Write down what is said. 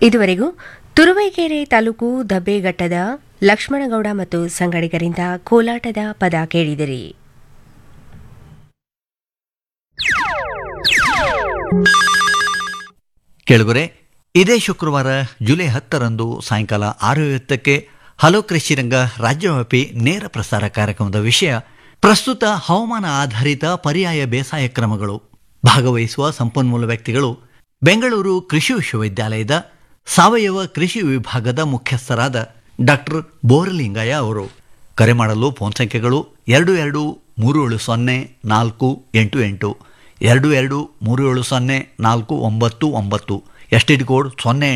ಇದುವರೆಗೂ ತುರುವೇಕೆರೆ ತಾಲೂಕು ದಬ್ಬೆಘಟ್ಟದ ಲಕ್ಷ್ಮಣಗೌಡ ಮತ್ತು ಸಂಗಡಿಗರಿಂದ ಕೋಲಾಟದ ಪದ ಕೇಳಿದಿರಿ ಕೆಳಗರೆ ಇದೇ ಶುಕ್ರವಾರ ಜುಲೈ ಹತ್ತರಂದು ಸಾಯಂಕಾಲ ಆರು ಐವತ್ತಕ್ಕೆ ಹಲೋ ಕೃಷಿರಂಗ ರಾಜ್ಯವ್ಯಾಪಿ ನೇರ ಪ್ರಸಾರ ಕಾರ್ಯಕ್ರಮದ ವಿಷಯ ಪ್ರಸ್ತುತ ಹವಾಮಾನ ಆಧಾರಿತ ಪರ್ಯಾಯ ಬೇಸಾಯ ಕ್ರಮಗಳು ಭಾಗವಹಿಸುವ ಸಂಪನ್ಮೂಲ ವ್ಯಕ್ತಿಗಳು ಬೆಂಗಳೂರು ಕೃಷಿ ವಿಶ್ವವಿದ್ಯಾಲಯದ ಸಾವಯವ ಕೃಷಿ ವಿಭಾಗದ ಮುಖ್ಯಸ್ಥರಾದ ಡಾಕ್ಟರ್ ಬೋರಲಿಂಗಯ್ಯ ಅವರು ಕರೆ ಮಾಡಲು ಫೋನ್ ಸಂಖ್ಯೆಗಳು ಎರಡು ಎರಡು ಮೂರು ಏಳು ಸೊನ್ನೆ ನಾಲ್ಕು ಎಂಟು ಎಂಟು ಎರಡು ಎರಡು ಮೂರು ಏಳು ಸೊನ್ನೆ ನಾಲ್ಕು ಒಂಬತ್ತು ಒಂಬತ್ತು ಎಸ್ ಟಿ ಡಿ ಕೋಡ್ ಸೊನ್ನೆ